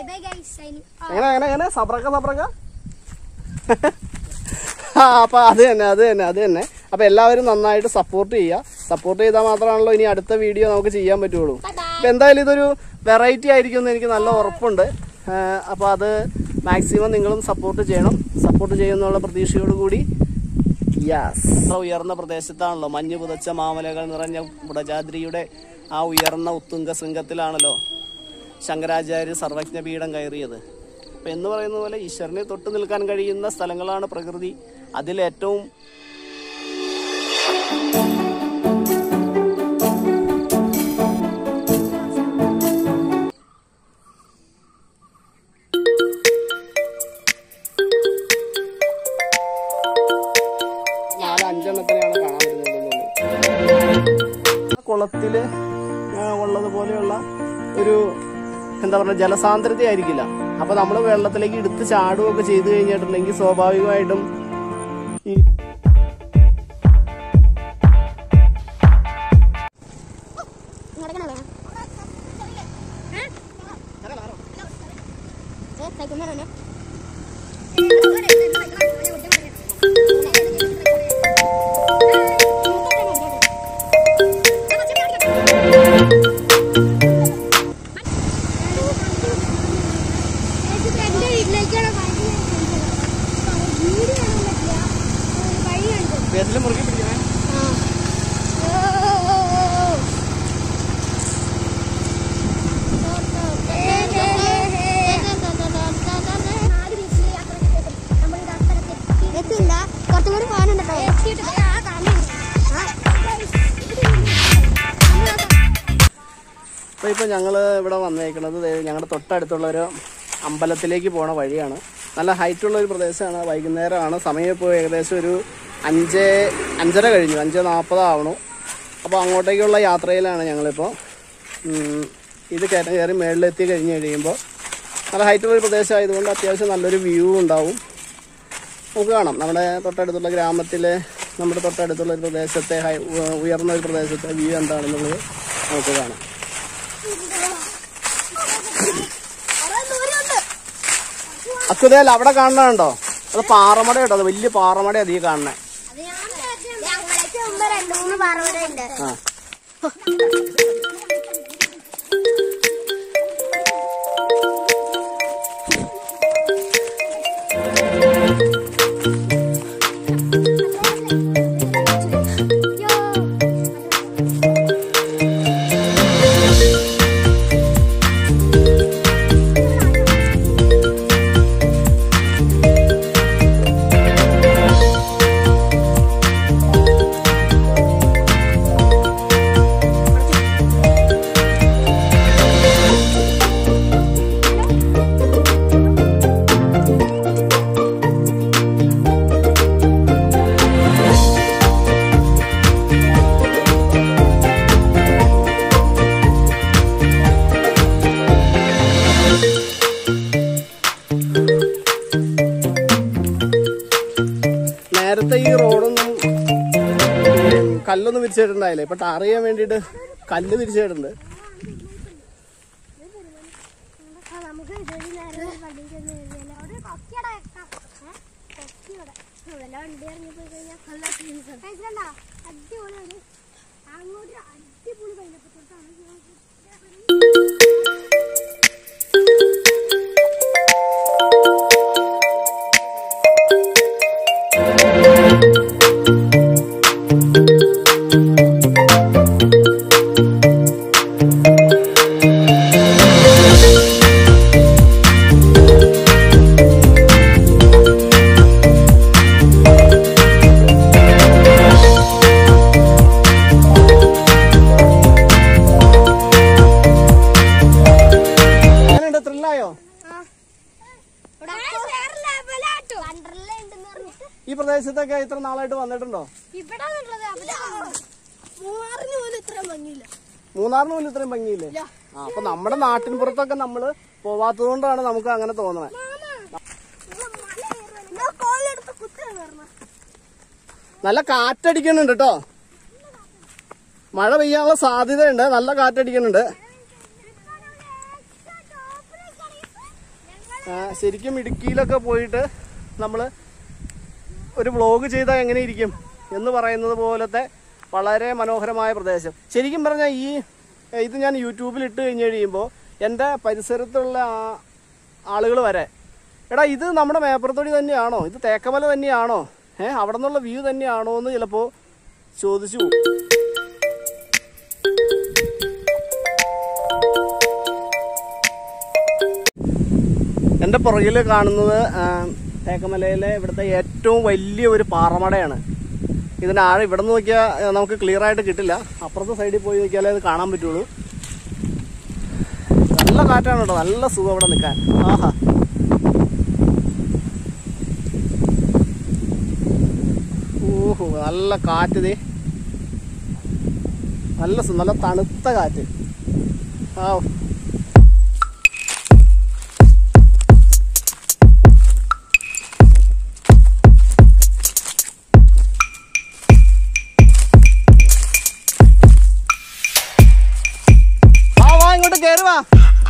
By guys signing എങ്ങനെ എങ്ങനെ എങ്ങനെ സബ്രക്ക സബ്രക്ക ആ അപ്പൊ അത് തന്നെ അത് തന്നെ അത് തന്നെ അപ്പൊ എല്ലാവരും നന്നായിട്ട് സപ്പോർട്ട് ചെയ്യുക സപ്പോർട്ട് ചെയ്താൽ മാത്രമാണല്ലോ ഇനി അടുത്ത വീഡിയോ നമുക്ക് ചെയ്യാൻ പറ്റുള്ളൂ അപ്പൊ എന്തായാലും ഇതൊരു വെറൈറ്റി ആയിരിക്കും എന്ന് എനിക്ക് നല്ല ഉറപ്പുണ്ട് ആ, അപ്പൊ അത് മാക്സിമം നിങ്ങളും സപ്പോർട്ട് ചെയ്യണം സപ്പോർട്ട് ചെയ്യുന്നുള്ള പ്രതീക്ഷയോടുകൂടി യെസ് ഉയർന്ന പ്രദേശത്താണല്ലോ മഞ്ഞ് പുതച്ച മാമലകൾ നിറഞ്ഞ കുടജാദ്രിയുടെ ആ ഉയർന്ന ഉത്തുംഗ ശൃംഗത്തിലാണല്ലോ ശങ്കരാചാര്യ സർവജ്ഞ പീഠം കയറിയത് അപ്പം എന്ന് പറയുന്ന പോലെ ഈശ്വരനെ തൊട്ട് നിൽക്കാൻ കഴിയുന്ന സ്ഥലങ്ങളാണ് പ്രകൃതി അതിലേറ്റവും നാല് അഞ്ചെണ്ണത്തിനെയാണ് കാണാൻ വരുന്നത് കുളത്തില് ആ, ഉള്ളതുപോലെയുള്ള ഒരു എന്താ പറയുക ജലസാന്ദ്രത ആയിരിക്കില്ല അപ്പൊ നമ്മൾ വെള്ളത്തിലേക്ക് എടുത്ത് ചാടുകയൊക്കെ ചെയ്തു കഴിഞ്ഞിട്ടുണ്ടെങ്കിൽ സ്വാഭാവികമായിട്ടും ഈ ഇങ്ങോട്ടേക്കാണ് വേണം ഏ സൈക്കിൾ തന്നെ എന്റെ വീട്ടിലേക്കാണ് വീട് കാണാൻ പറ്റില്ല വഴി കണ്ടു ബേസിലെ മുറുക്കി പിടിക്കണേ കുറച്ചും കൂടി പോകാനുണ്ട് അപ്പോൾ ഇപ്പോൾ ഞങ്ങൾ ഇവിടെ വന്നേക്കുന്നത് ദേ ഞങ്ങളുടെ തൊട്ടടുത്തുള്ള ഒരു അമ്പലത്തിലേക്ക് പോണ വഴിയാണ് നല്ല ഹൈറ്റുള്ള ഒരു പ്രദേശമാണ് വൈകുന്നേരമാണ് സമയം ഇപ്പോൾ ഏകദേശം ഒരു അഞ്ച് അഞ്ചര കഴിഞ്ഞു അഞ്ച് നാൽപ്പതാവണു അപ്പോൾ അങ്ങോട്ടേക്കുള്ള യാത്രയിലാണ് ഞങ്ങളിപ്പോൾ ഉം, ഇത് കയറ്റം കയറി മേളിലെത്തി കഴിഞ്ഞ് കഴിയുമ്പോൾ നല്ല ഹൈറ്റുള്ള ഒരു പ്രദേശമായതുകൊണ്ട് അത്യാവശ്യം നല്ലൊരു വ്യൂ ഉണ്ടാവും നമുക്ക് കാണാം നമ്മുടെ തൊട്ടടുത്തുള്ള ഗ്രാമത്തിലെ നമ്മുടെ തൊട്ടടുത്തുള്ള ഒരു പ്രദേശത്തെ ഹൈ- ഉ- ഉയർന്ന ഒരു പ്രദേശത്തെ വ്യൂ എന്താണെന്നുള്ളത് നമുക്ക് കാണാം അക്കുതേൽ അവിടെ കാണുന്നുണ്ടോ അത് പാറമട കേട്ടോ അത് വലിയ പാറമട അധികം കാണണേ ഞങ്ങളേക്ക് മുമ്പ് രണ്ട് മൂന്ന് പറവരുണ്ട് ആ നേരത്തെ ഈ റോഡൊന്നും ഉം, കല്ലൊന്നും വിരിച്ചിട്ടുണ്ടായില്ല ഇപ്പൊ ടാർ ചെയ്യാൻ വേണ്ടിയിട്ട് കല്ല് വിരിച്ചിട്ടുണ്ട് നമുക്ക് ഇതൊരു നേരം വണ്ടി ചെന്ന് കഴിഞ്ഞാൽ അവിടെ കൊക്കിയുടെ വെക്കാം കൊക്കിയുടെ വല്ല വണ്ടി ഇറങ്ങി പോയി കഴിഞ്ഞാൽ നല്ല മനസ്സിലണ്ട അടിപൊളിയാണ് അങ്ങോട്ട് അടിപൊളി പൈനപ്പത്തോട്ടാണ് അങ്ങനെയുണ്ട് ത്രില്ലായോ ഈ പ്രദേശത്തൊക്കെ ഇത്ര നാളായിട്ട് വന്നിട്ടുണ്ടോ ഇവിടെ മൂവാറിന് പോലും ഇത്ര ഭംഗിയില്ല മൂന്നാറിന് പോലും ഇത്രയും ഭംഗിയില്ലേ ആ അപ്പൊ നമ്മുടെ നാട്ടിൻ പുറത്തൊക്കെ നമ്മള് പോവാത്തത് കൊണ്ടാണ് നമുക്ക് അങ്ങനെ തോന്നണേ നല്ല കാറ്റടിക്കുന്നുണ്ട് കേട്ടോ മഴ പെയ്യാനുള്ള സാധ്യതയുണ്ട് നല്ല കാറ്റടിക്കുന്നുണ്ട് ആ, ശരിക്കും ഇടുക്കിയിലൊക്കെ പോയിട്ട് നമ്മൾ ഒരു വ്ളോഗ് ചെയ്താൽ എങ്ങനെ ഇരിക്കും എന്ന് പറയുന്നത് പോലത്തെ വളരെ മനോഹരമായ പ്രദേശം ശരിക്കും പറഞ്ഞാൽ ഈ ഇത് ഞാൻ യൂട്യൂബിൽ ഇട്ട് കഴിഞ്ഞ് കഴിയുമ്പോൾ എൻ്റെ പരിസരത്തുള്ള ആളുകൾ വരെ എടാ ഇത് നമ്മുടെ മേപ്പുറത്തൊടി തന്നെയാണോ ഇത് തേക്കമല തന്നെയാണോ ഏഹ് അവിടെ നിന്നുള്ള വ്യൂ തന്നെയാണോ എന്ന് ചിലപ്പോൾ ചോദിച്ചു പോകും എൻ്റെ പുറകിൽ കാണുന്നത് ആ, തേക്കമലയിലെ ഇവിടുത്തെ ഏറ്റവും വലിയ ഒരു പാറമടയാണ് ഇതിൻ്റെ ആഴം ഇവിടെ നിന്ന് നോക്കിയാൽ ആ, നമുക്ക് ക്ലിയർ ആയിട്ട് കിട്ടില്ല അപ്പുറത്തെ സൈഡിൽ പോയി നോക്കിയാലേ അത് കാണാൻ പറ്റുള്ളൂ നല്ല കാറ്റാണ് കേട്ടോ നല്ല സുഖം ഇവിടെ നിൽക്കാൻ ആഹാ ഓഹോ നല്ല കാറ്റ് ദേ നല്ല സു- നല്ല തണുത്ത കാറ്റ് ആ വാ വാ ഇങ്ങോട്ട് കേറി വാ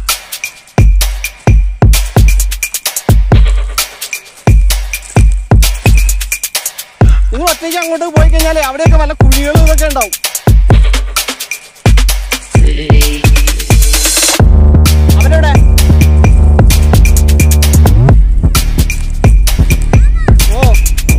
നിങ്ങൾ ഒറ്റയ്ക്ക് അങ്ങോട്ട് പോയി കഴിഞ്ഞാലേ അവിടെയൊക്കെ വല്ല കുഴികളും ഇതൊക്കെ ഉണ്ടാവും അവരെവിടെ ഓ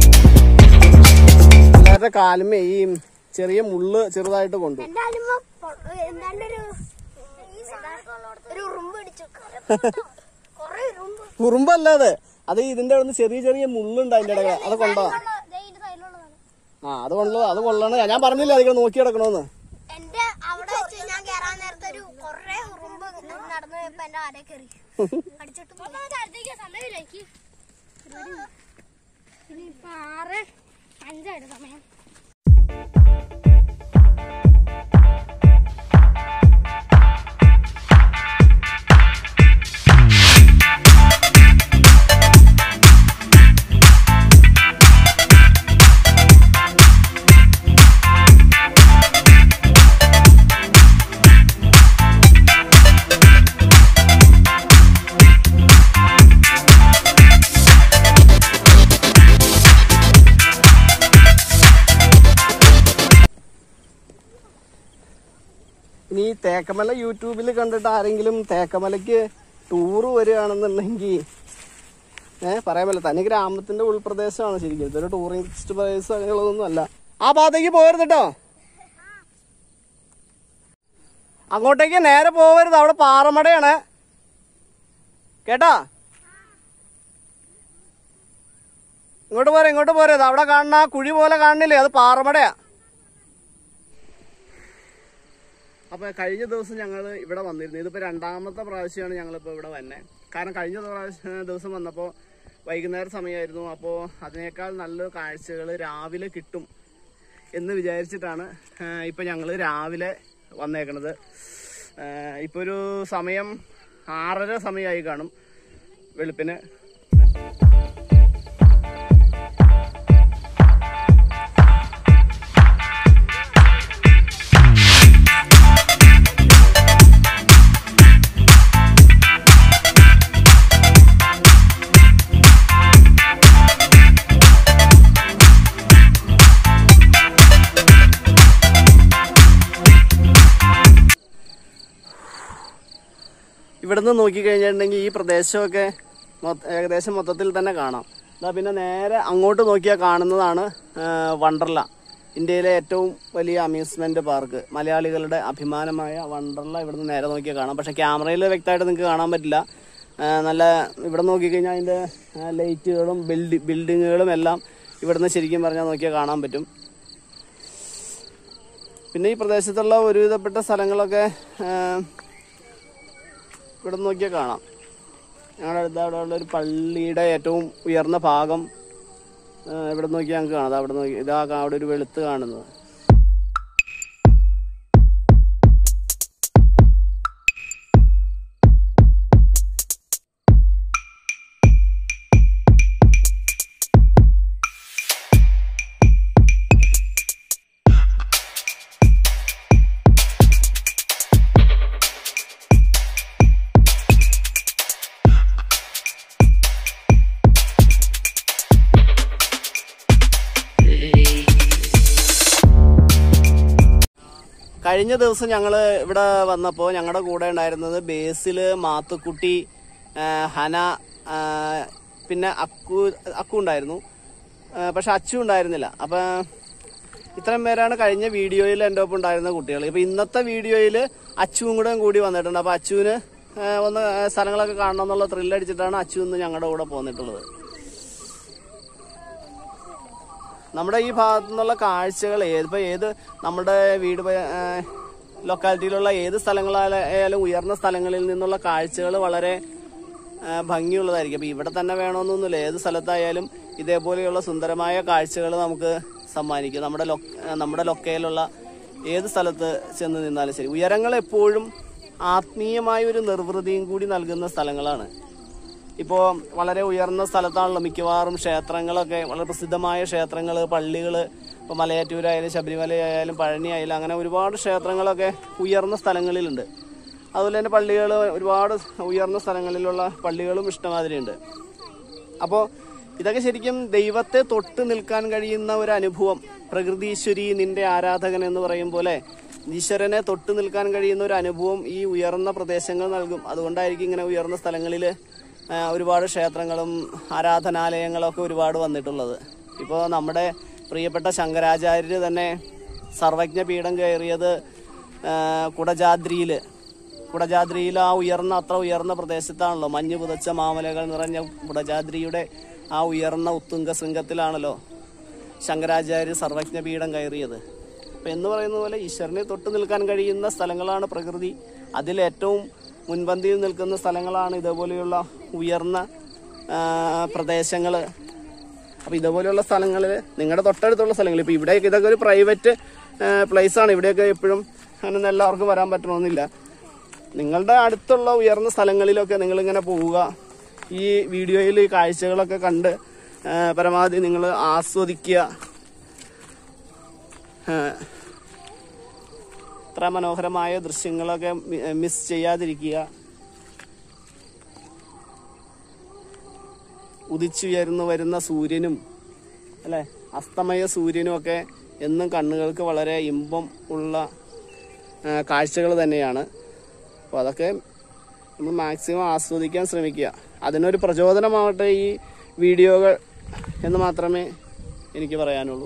എല്ലാവരുടെ കാലുമേ ഈ ചെറിയ മുള്ള് ചെറുതായിട്ട് കൊണ്ടു എന്റെ അലുമ എന്താണ്ടൊരു ഒരു ഉറുമ്പ് പിടിച്ചു കൊറേ ഉറുമ്പ് കുറുമ്പല്ലാതെ അത് ഇതിന്റെ അവിടെ ചെറിയ ചെറിയ മുള്ളുണ്ട് അതിന്റെ ഇടയ്ക്ക് അത് കൊണ്ടോ സൈഡിലുള്ളതാണ് ആ അത് കൊള്ളു അത് കൊള്ളണം ഞാൻ പറഞ്ഞില്ല അധികം നോക്കി കിടക്കണോന്ന് എന്റെ അവിടെ വെച്ച് ഞാൻ കേറാൻ നേരത്തെ ഒരു കൊറേ ഉറുമ്പ് നടന്നു പോയപ്പോ എന്റെ ആരെ കയറി അടിച്ചിട്ട് സമയമില്ലേക്ക് ഇനിയിപ്പൊ ആറ് അഞ്ചായിട്ട് സമയം ഇനി ഈ തേക്കമല യൂട്യൂബിൽ കണ്ടിട്ട് ആരെങ്കിലും തേക്കമലയ്ക്ക് ടൂറ് വരികയാണെന്നുണ്ടെങ്കിൽ ഏഹ് പറയാൻ പറ്റില്ല തനി ഗ്രാമത്തിന്റെ ഉൾപ്രദേശമാണ് ശരിക്കും ഇതൊരു ടൂറിസ്റ്റ് പ്ലേസ് അങ്ങനെയുള്ളതൊന്നും അല്ല ആ ഭാഗത്തേക്ക് പോകരുത് കേട്ടോ അങ്ങോട്ടേക്ക് നേരെ പോകരുത് അവിടെ പാറമടയാണ് കേട്ടാ ഇങ്ങോട്ട് പോരെ ഇങ്ങോട്ട് പോരത് അവിടെ കാണുന്ന ആ കുഴി പോലെ കാണുന്നില്ലേ അത് പാറമടയാ അപ്പൊ കഴിഞ്ഞ ദിവസം ഞങ്ങൾ ഇവിടെ വന്നിരുന്നു ഇതിപ്പോ രണ്ടാമത്തെ പ്രാവശ്യമാണ് ഞങ്ങളിപ്പോ ഇവിടെ വന്നെ കാരണം കഴിഞ്ഞ പ്രാവശ്യം ദിവസം വന്നപ്പോൾ വൈകുന്നേര സമയമായിരുന്നു അപ്പോൾ അതിനേക്കാൾ നല്ല കാഴ്ചകൾ രാവിലെ കിട്ടും എന്ന് വിചാരിച്ചിട്ടാണ് ആഹ് ഇപ്പൊ ഞങ്ങൾ രാവിലെ വന്നേക്കണത് ആഹ് ഇപ്പൊ ഒരു സമയം ആറര സമയമായി കാണും വെളുപ്പിന് ഇവിടുന്ന് നോക്കിക്കഴിഞ്ഞിട്ടുണ്ടെങ്കിൽ ഈ പ്രദേശമൊക്കെ മൊത്ത- ഏകദേശം മൊത്തത്തിൽ തന്നെ കാണാം ഇതാ പിന്നെ നേരെ അങ്ങോട്ട് നോക്കിയാൽ കാണുന്നതാണ് ആ, വണ്ടർല ഇന്ത്യയിലെ ഏറ്റവും വലിയ അമ്യൂസ്മെന്റ് പാർക്ക് മലയാളികളുടെ അഭിമാനമായ വണ്ടർല ഇവിടുന്ന് നേരെ നോക്കിയാൽ കാണാം പക്ഷെ ക്യാമറയിൽ വ്യക്തമായിട്ട് നിങ്ങൾക്ക് കാണാൻ പറ്റില്ല ആ, നല്ല ഇവിടെ നോക്കിക്കഴിഞ്ഞാൽ അതിൻ്റെ ലൈറ്റുകളും ബിൽഡി ബിൽഡിങ്ങുകളും എല്ലാം ഇവിടുന്ന് ശരിക്കും പറഞ്ഞാൽ നോക്കിയാൽ കാണാൻ പറ്റും പിന്നെ ഈ പ്രദേശത്തുള്ള ഒരുവിധപ്പെട്ട സ്ഥലങ്ങളൊക്കെ ആ, ഇവിടെ നോക്കിയാൽ കാണാം ഞങ്ങളുടെ അടുത്ത് അവിടെ ഉള്ള ഒരു പള്ളിയുടെ ഏറ്റവും ഉയർന്ന ഭാഗം ആ, ഇവിടെ നോക്കിയാൽ ഞങ്ങൾക്ക് കാണാം ദാ അവിടെ നോക്കി ഇതാ കാ- അവിടെ ഒരു വെളുത്ത് കാണുന്നത് കഴിഞ്ഞ ദിവസം ഞങ്ങൾ ഇവിടെ വന്നപ്പോൾ ഞങ്ങളുടെ കൂടെ ഉണ്ടായിരുന്നത് ബേസില് മാത്തുക്കുട്ടി ആ, ഹന ആ, പിന്നെ അക്കു അക്കു ഉണ്ടായിരുന്നു ആ, പക്ഷെ അച്ചു ഉണ്ടായിരുന്നില്ല അപ്പം ഇത്രയും പേരാണ് കഴിഞ്ഞ വീഡിയോയിൽ എൻ്റെ ഒപ്പം ഉണ്ടായിരുന്ന കുട്ടികൾ ഇപ്പൊ ഇന്നത്തെ വീഡിയോയിൽ അച്ചുവും കൂടെ കൂടി വന്നിട്ടുണ്ട് അപ്പൊ അച്ചുവിന് ആ, ഒന്ന് സ്ഥലങ്ങളൊക്കെ കാണണം എന്നുള്ള ത്രില്ലടിച്ചിട്ടാണ് അച്ചു ഇന്ന് ഞങ്ങളുടെ കൂടെ പോന്നിട്ടുള്ളത് നമ്മുടെ ഈ ഭാഗത്തു നിന്നുള്ള കാഴ്ചകൾ ഏത് ഇപ്പൊ ഏത് നമ്മുടെ വീട് പ- ആ, ലൊക്കാലിറ്റിയിലുള്ള ഏത് സ്ഥലങ്ങളായാലും ഉയർന്ന സ്ഥലങ്ങളിൽ നിന്നുള്ള കാഴ്ചകൾ വളരെ ആ, ഭംഗിയുള്ളതായിരിക്കും അപ്പൊ ഇവിടെ തന്നെ വേണമെന്നൊന്നുമില്ല ഏത് സ്ഥലത്തായാലും ഇതേപോലെയുള്ള സുന്ദരമായ കാഴ്ചകൾ നമുക്ക് സമ്മാനിക്കും നമ്മുടെ ലൊ ആ, നമ്മുടെ ലൊക്കയിലുള്ള ഏത് സ്ഥലത്ത് ചെന്ന് നിന്നാലും ശരി ഉയരങ്ങൾ എപ്പോഴും ആത്മീയമായ ഒരു നിർവൃതിയും കൂടി നൽകുന്ന സ്ഥലങ്ങളാണ് ഇപ്പോൾ വളരെ ഉയർന്ന സ്ഥലത്താണല്ലോ മിക്കവാറും ക്ഷേത്രങ്ങളൊക്കെ വളരെ പ്രസിദ്ധമായ ക്ഷേത്രങ്ങൾ പള്ളികൾ ഇപ്പോൾ മലയാറ്റൂരായാലും ശബരിമലയായാലും പഴനി ആയാലും അങ്ങനെ ഒരുപാട് ക്ഷേത്രങ്ങളൊക്കെ ഉയർന്ന സ്ഥലങ്ങളിലുണ്ട് അതുപോലെ തന്നെ പള്ളികൾ ഒരുപാട് ഉയർന്ന സ്ഥലങ്ങളിലുള്ള പള്ളികളും ഇഷ്ടമാതിരിയുണ്ട് അപ്പോൾ ഇതൊക്കെ ശരിക്കും ദൈവത്തെ തൊട്ട് നിൽക്കാൻ കഴിയുന്ന ഒരു അനുഭവം പ്രകൃതീശ്വരി നിന്റെ ആരാധകൻ എന്ന് പറയും പോലെ ഈശ്വരനെ തൊട്ട് നിൽക്കാൻ കഴിയുന്ന ഒരു അനുഭവം ഈ ഉയർന്ന പ്രദേശങ്ങൾ നൽകും അതുകൊണ്ടായിരിക്കും ഇങ്ങനെ ഉയർന്ന സ്ഥലങ്ങളിൽ ഒരുപാട് ക്ഷേത്രങ്ങളും ആരാധനാലയങ്ങളും ഒക്കെ ഒരുപാട് വന്നിട്ടുള്ളത് ഇപ്പോൾ നമ്മുടെ പ്രിയപ്പെട്ട ശങ്കരാചാര്യർ തന്നെ സർവജ്ഞ പീഠം കയറിയത് ആ, കുടജാദ്രിയിൽ കുടജാദ്രിയിൽ ആ ഉയർന്ന അത്ര ഉയർന്ന പ്രദേശത്താണല്ലോ മഞ്ഞ് പുതച്ച മാമലകൾ നിറഞ്ഞ കുടജാദ്രിയുടെ ആ ഉയർന്ന ഉത്തുംഗ ശൃംഗത്തിലാണല്ലോ ശങ്കരാചാര്യ സർവജ്ഞ പീഠം കയറിയത് അപ്പൊ എന്ന് പറയുന്ന പോലെ ഈശ്വരനെ തൊട്ട് നിൽക്കാൻ കഴിയുന്ന സ്ഥലങ്ങളാണ് പ്രകൃതി അതിൽ ഏറ്റവും മുൻപന്തിയിൽ നിൽക്കുന്ന സ്ഥലങ്ങളാണ് ഇതേപോലെയുള്ള ഉയർന്ന പ്രദേശങ്ങൾ അപ്പൊ ഇതേപോലെയുള്ള സ്ഥലങ്ങളിൽ നിങ്ങളുടെ തൊട്ടടുത്തുള്ള സ്ഥലങ്ങൾ ഇപ്പൊ ഇവിടെയൊക്കെ ഇതൊക്കെ ഒരു പ്രൈവറ്റ് പ്ലേസ് ആണ് ഇവിടെയൊക്കെ എപ്പോഴും അങ്ങനെ എല്ലാവർക്കും വരാൻ പറ്റണമെന്നില്ല നിങ്ങളുടെ അടുത്തുള്ള ഉയർന്ന സ്ഥലങ്ങളിലൊക്കെ നിങ്ങൾ ഇങ്ങനെ പോവുക ഈ വീഡിയോയിൽ ഈ കാഴ്ചകളൊക്കെ കണ്ട് ആ, പരമാവധി നിങ്ങൾ ആസ്വദിക്കുക ആ, ഇത്ര മനോഹരമായ ദൃശ്യങ്ങളൊക്കെ മി- മിസ് ചെയ്യാതിരിക്കുക ഉദിച്ചുയർന്നു വരുന്ന സൂര്യനും അല്ലെ അസ്തമയ സൂര്യനും ഒക്കെ എന്നും കണ്ണുകൾക്ക് വളരെ ഇമ്പം ഉള്ള കാഴ്ചകൾ തന്നെയാണ് അപ്പോൾ അതൊക്കെ നമ്മൾ മാക്സിമം ആസ്വദിക്കാൻ ശ്രമിക്കുക അതിനൊരു പ്രചോദനമാവട്ടെ ഈ വീഡിയോകൾ എന്ന് മാത്രമേ എനിക്ക് പറയാനുള്ളൂ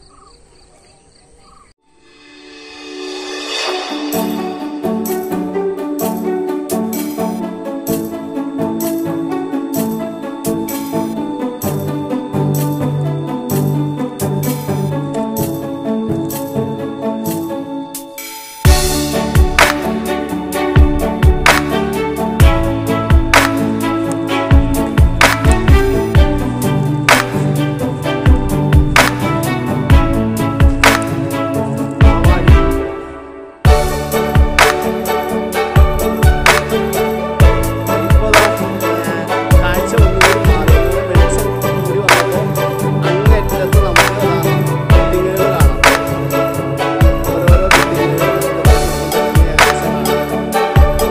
ഇപ്പോൾ ദാ, ഏഹ്, കാഴ്ച ഒന്നുകൂടി മാറി വെളിച്ചം കൂടി വന്നപ്പോൾ അങ്ങേറ്റത്ത് നമുക്ക് ദാ ബിൽഡിങ്ങുകൾ കാണാം ഓരോരോ ബിൽഡിങ്ങുകൾ നമുക്ക് കാണാം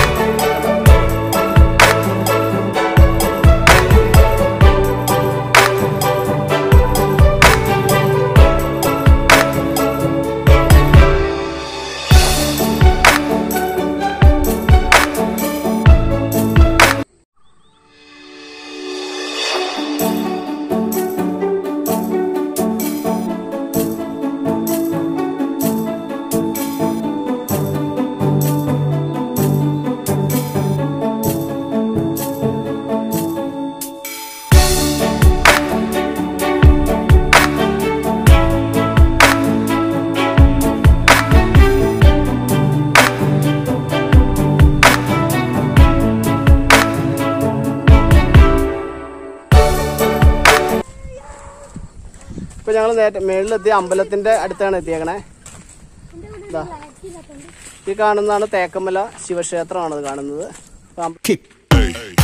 ഇപ്പൊ ഞങ്ങൾ നേരത്തെ മേളിലെത്തിയ അമ്പലത്തിന്റെ അടുത്താണ് എത്തിയേക്കണേ ദാ. ഈ കാണുന്നതാണ് തേക്കമല ശിവക്ഷേത്രമാണ് ഇത് കാണുന്നത് അപ്പൊ അമ്പ-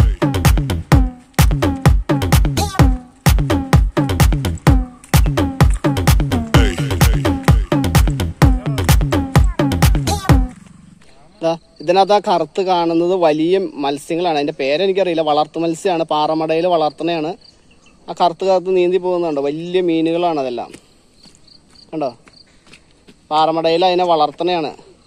ദാ, ഇതിനകത്ത് ആ കറുത്ത് കാണുന്നത് വലിയ മത്സ്യങ്ങളാണ് അതിന്റെ പേരെനിക്കറിയില്ല വളർത്തു മത്സ്യമാണ് പാറമടയിൽ വളർത്തുന്നതാണ് ആ കറുത്ത് കറുത്ത് നീന്തി പോകുന്നുണ്ടോ വലിയ മീനുകളാണ് അതെല്ലാം കണ്ടോ പാറമടയിൽ അതിനെ വളർത്തണയാണ്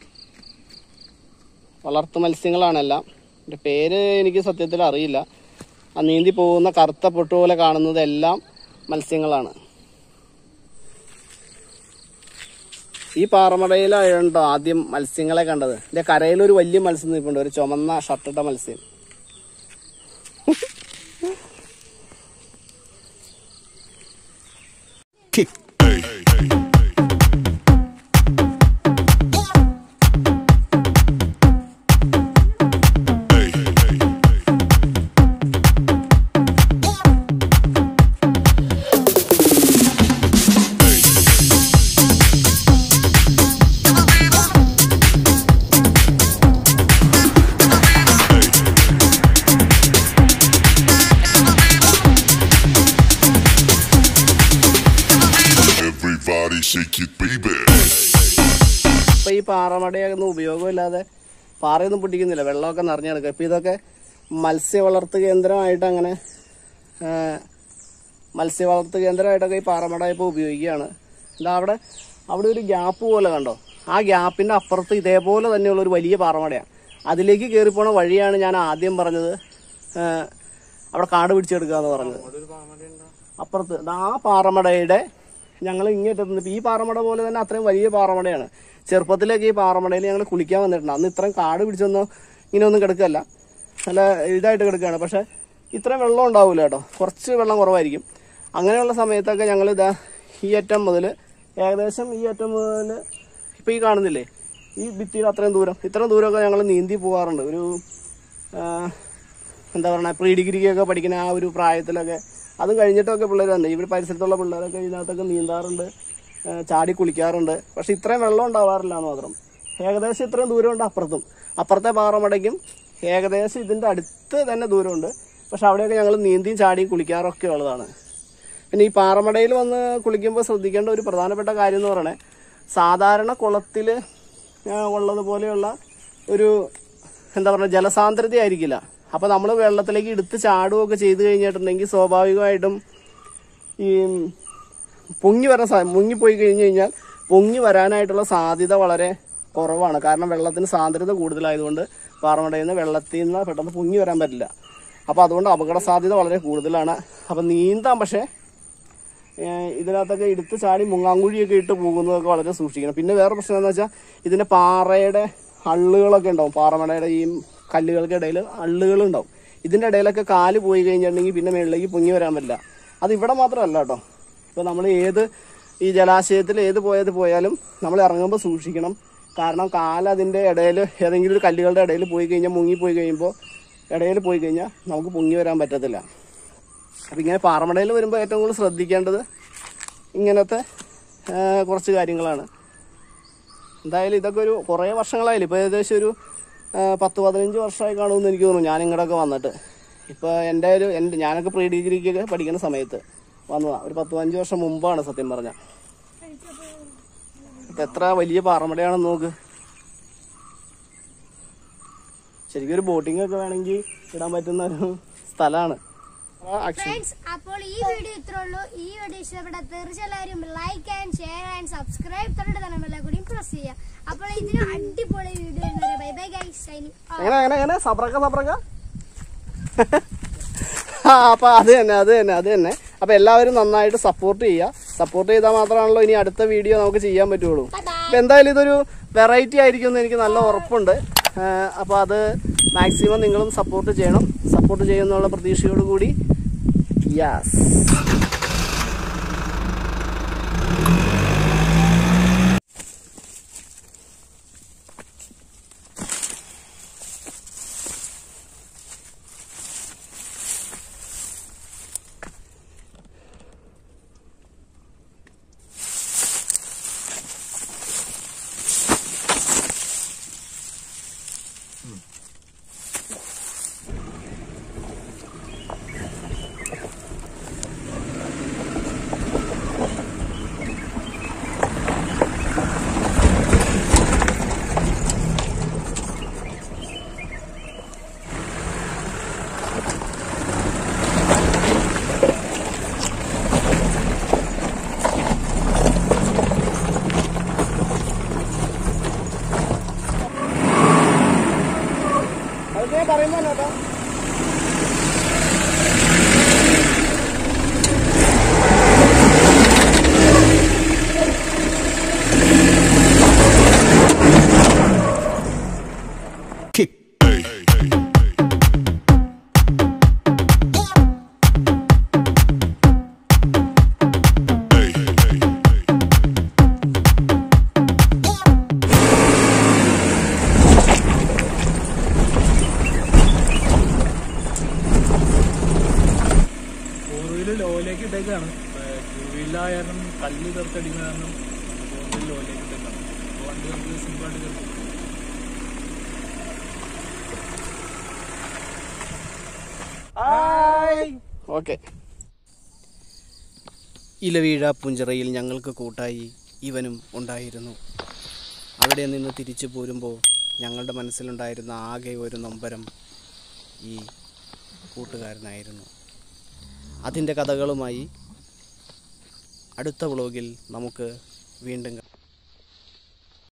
വളർത്തു മത്സ്യങ്ങളാണ് എല്ലാം എൻ്റെ പേര് എനിക്ക് സത്യത്തിൽ അറിയില്ല ആ നീന്തി പോകുന്ന കറുത്ത പൊട്ട് പോലെ കാണുന്നത് എല്ലാം മത്സ്യങ്ങളാണ് ഈ പാറമടയിലായുണ്ടോ ആദ്യം മത്സ്യങ്ങളെ കണ്ടത് എൻ്റെ കരയിലൊരു വലിയ മത്സ്യം നിൽപ്പുണ്ട് ഒരു ചുമന്ന ഷർട്ടിട്ട മത്സ്യം Everybody shake it, baby. ഇപ്പൊ ഈ പാറമടയൊന്നും ഉപയോഗമില്ലാതെ പാറയൊന്നും പൊട്ടിക്കുന്നില്ല വെള്ളമൊക്കെ നിറഞ്ഞു കിടക്കുക ഇപ്പൊ ഇതൊക്കെ മത്സ്യ വളർത്ത് കേന്ദ്രമായിട്ട് അങ്ങനെ ആ, മത്സ്യ വളർത്ത് കേന്ദ്രമായിട്ടൊക്കെ ഈ പാറമട ഇപ്പോൾ ഉപയോഗിക്കുകയാണ് ഇതാ അവിടെ അവിടെ ഒരു ഗ്യാപ്പ് പോലെ കണ്ടോ ആ ഗ്യാപ്പിന്റെ അപ്പുറത്ത് ഇതേപോലെ തന്നെയുള്ള ഒരു വലിയ പാറമടയാണ് അതിലേക്ക് കയറി പോണ വഴിയാണ് ഞാൻ ആദ്യം പറഞ്ഞത് ആ, അവിടെ കാട് പിടിച്ചെടുക്കുക എന്ന് പറഞ്ഞത് അപ്പുറത്ത് ദാ ആ പാറമടയുടെ ഞങ്ങൾ ഇങ്ങോട്ട് ഈ പാറമട പോലെ തന്നെ അത്രയും വലിയ പാറമടയാണ് ചെറുപ്പത്തിലൊക്കെ ഈ പാറമടയിൽ ഞങ്ങൾ കുളിക്കാൻ വന്നിട്ടുണ്ട് അന്ന് ഇത്രയും കാട് പിടിച്ചൊന്നും ഇങ്ങനെ ഒന്നും കിടക്കല്ല നല്ല ഇതായിട്ട് കിടക്കുകയാണ് പക്ഷെ ഇത്രയും വെള്ളം ഉണ്ടാവില്ല കേട്ടോ കുറച്ച് വെള്ളം കുറവായിരിക്കും അങ്ങനെയുള്ള സമയത്തൊക്കെ ഞങ്ങൾ ഇതാ ഈ അറ്റം മുതൽ ഏകദേശം ഈ അറ്റം മുതൽ ഇപ്പം ഈ കാണുന്നില്ലേ ഈ ഭിത്തിയുടെ അത്രയും ദൂരം ഇത്രയും ദൂരമൊക്കെ ഞങ്ങൾ നീന്തി പോകാറുണ്ട് ഒരു ആ, എന്താ പറയുക പ്രീ ഡിഗ്രിക്കൊക്കെ പഠിക്കുന്ന ആ ഒരു പ്രായത്തിലൊക്കെ അത് കഴിഞ്ഞിട്ടൊക്കെ പിള്ളേർ തന്നെ ഇവിടെ പരിസരത്തുള്ള പിള്ളേരൊക്കെ ഇതിനകത്തൊക്കെ നീന്താറുണ്ട് ആ, ചാടി കുളിക്കാറുണ്ട് പക്ഷെ ഇത്രയും വെള്ളം ഉണ്ടാവാറില്ല എന്ന് മാത്രം ഏകദേശം ഇത്രയും ദൂരമുണ്ട് അപ്പുറത്തും അപ്പുറത്തെ പാറമടയ്ക്കും ഏകദേശം ഇതിൻ്റെ അടുത്ത് തന്നെ ദൂരമുണ്ട് പക്ഷെ അവിടെയൊക്കെ ഞങ്ങൾ നീന്തിയും ചാടിയും കുളിക്കാറൊക്കെ ഉള്ളതാണ് പിന്നെ ഈ പാറമടയിൽ വന്ന് കുളിക്കുമ്പോൾ ശ്രദ്ധിക്കേണ്ട ഒരു പ്രധാനപ്പെട്ട കാര്യം എന്ന് പറയണേ സാധാരണ കുളത്തിൽ ഉള്ളതുപോലെയുള്ള ഒരു എന്താ പറയുക ജലസാന്ദ്രത ആയിരിക്കില്ല അപ്പോൾ നമ്മൾ വെള്ളത്തിലേക്ക് എടുത്ത് ചാടുകയൊക്കെ ചെയ്തു കഴിഞ്ഞിട്ടുണ്ടെങ്കിൽ സ്വാഭാവികമായിട്ടും ഈ പൊങ്ങി വരാൻ സാ മുങ്ങിപ്പോയി കഴിഞ്ഞ് കഴിഞ്ഞാൽ പൊങ്ങി വരാനായിട്ടുള്ള സാധ്യത വളരെ കുറവാണ് കാരണം വെള്ളത്തിന് സാന്ദ്രത കൂടുതലായതുകൊണ്ട് പാറമടയിൽ നിന്ന് വെള്ളത്തിൽ നിന്ന് പെട്ടെന്ന് പൊങ്ങി വരാൻ പറ്റില്ല അപ്പോൾ അതുകൊണ്ട് അപകട സാധ്യത വളരെ കൂടുതലാണ് അപ്പം നീന്താം പക്ഷേ ഏഹ് ഇതിനകത്തൊക്കെ എടുത്ത് ചാടി മുങ്ങാങ്കുഴിയൊക്കെ ഇട്ട് പോകുന്നതൊക്കെ വളരെ സൂക്ഷിക്കണം പിന്നെ വേറെ പ്രശ്നം എന്താ വെച്ചാൽ ഇതിന്റെ പാറയുടെ അള്ളുകളൊക്കെ ഉണ്ടാവും പാറമടയുടെ ഈ കല്ലുകൾക്ക് ഇടയിൽ അള്ളുകൾ ഉണ്ടാവും ഇതിന്റെ ഇടയിലൊക്കെ കാല് പോയി കഴിഞ്ഞിട്ടുണ്ടെങ്കിൽ പിന്നെ മുകളിലേക്ക് പൊങ്ങി വരാൻ പറ്റില്ല അത് ഇവിടെ മാത്രമല്ല കേട്ടോ ഇപ്പൊ നമ്മൾ ഏത് ഈ ജലാശയത്തിൽ ഏത് പോയത് പോയാലും നമ്മൾ ഇറങ്ങുമ്പോൾ സൂക്ഷിക്കണം കാരണം കാല് അതിന്റെ ഇടയിൽ ഏതെങ്കിലും ഒരു കല്ലുകളുടെ ഇടയിൽ പോയി കഴിഞ്ഞാൽ മുങ്ങി പോയി കഴിയുമ്പോൾ ഇടയിൽ പോയി കഴിഞ്ഞാൽ നമുക്ക് പൊങ്ങി വരാൻ പറ്റത്തില്ല അപ്പം ഇങ്ങനെ പാറമടയിൽ വരുമ്പോൾ ഏറ്റവും കൂടുതൽ ശ്രദ്ധിക്കേണ്ടത് ഇങ്ങനത്തെ ആ, കുറച്ച് കാര്യങ്ങളാണ് എന്തായാലും ഇതൊക്കെ ഒരു കുറേ വർഷങ്ങളായാലും ഇപ്പോൾ ഏകദേശം ഒരു ആ, പത്ത് പതിനഞ്ച് വർഷമായി കാണുമെന്ന് എനിക്ക് തോന്നുന്നു ഞാൻ ഇങ്ങോട്ടൊക്കെ വന്നിട്ട് ഇപ്പോൾ എൻ്റെ ഒരു എൻ്റെ ഞാനൊക്കെ പ്രീ ഡിഗ്രിക്കൊക്കെ പഠിക്കുന്ന സമയത്ത് വന്നതാണ് ഒരു പത്ത് പതിനഞ്ച് വർഷം മുമ്പാണ് സത്യം പറഞ്ഞ ഇപ്പം എത്ര വലിയ പാറമടയാണെന്ന് നോക്ക് ശരിക്കും ഒരു ബോട്ടിംഗ് ഒക്കെ വേണമെങ്കിൽ ഇടാൻ പറ്റുന്ന ഒരു സ്ഥലമാണ് ആക്ച്വലി ഫ്രണ്ട്സ് അപ്പോൾ ഈ വീഡിയോ ഇത്രേ ഉള്ളൂ ഈ വീഡിയോ ഇഷ്ടപ്പെട്ട തീർച്ചയായും like and share and subscribe തൊട്ട് തന്നെ ബെല്ലെ കൂടി പ്രസ് ചെയ്യുക അപ്പോൾ ഇതിന് അടിപൊളി video bye bye guys signing എങ്ങനെ എങ്ങനെ എങ്ങനെ സബ്രക്ക സബ്രക്ക ആ അപ്പൊ അത് തന്നെ അത് തന്നെ അത് തന്നെ അപ്പൊ എല്ലാവരും നന്നായിട്ട് സപ്പോർട്ട് ചെയ്യുക സപ്പോർട്ട് ചെയ്താൽ മാത്രമാണല്ലോ ഇനി അടുത്ത വീഡിയോ നമുക്ക് ചെയ്യാൻ പറ്റുള്ളൂ അപ്പൊ എന്തായാലും ഇതൊരു വെറൈറ്റി ആയിരിക്കും എന്ന് എനിക്ക് നല്ല ഉറപ്പുണ്ട് അപ്പോൾ അത് മാക്സിമം നിങ്ങളും സപ്പോർട്ട് ചെയ്യണം സപ്പോർട്ട് ചെയ്യുന്നുള്ള പ്രതീക്ഷയോട് കൂടി യാസ് ഫോർ വീലർ ലോയിലേക്ക് ഇട്ടേക്കാണ് ടൂ വീലർ കാരണം കല്ല് തീർത്തടിക്കുന്ന കാരണം ഫോർ വീലർ ലോയിലേക്ക് ഇട്ടേക്കാണ് അപ്പോൾ വണ്ടി നമുക്ക് സിമ്പിളായിട്ട് കയറി ഓക്കെ ഇലവീഴ പുഞ്ചിറയിൽ ഞങ്ങൾക്ക് കൂട്ടായി ഇവനും ഉണ്ടായിരുന്നു അവിടെ നിന്ന് തിരിച്ചു പോരുമ്പോൾ ഞങ്ങളുടെ മനസ്സിലുണ്ടായിരുന്ന ആകെ ഒരു നൊമ്പരം ഈ കൂട്ടുകാരനായിരുന്നു അതിൻ്റെ കഥകളുമായി അടുത്ത വ്ളോഗിൽ നമുക്ക് വീണ്ടും കാണാം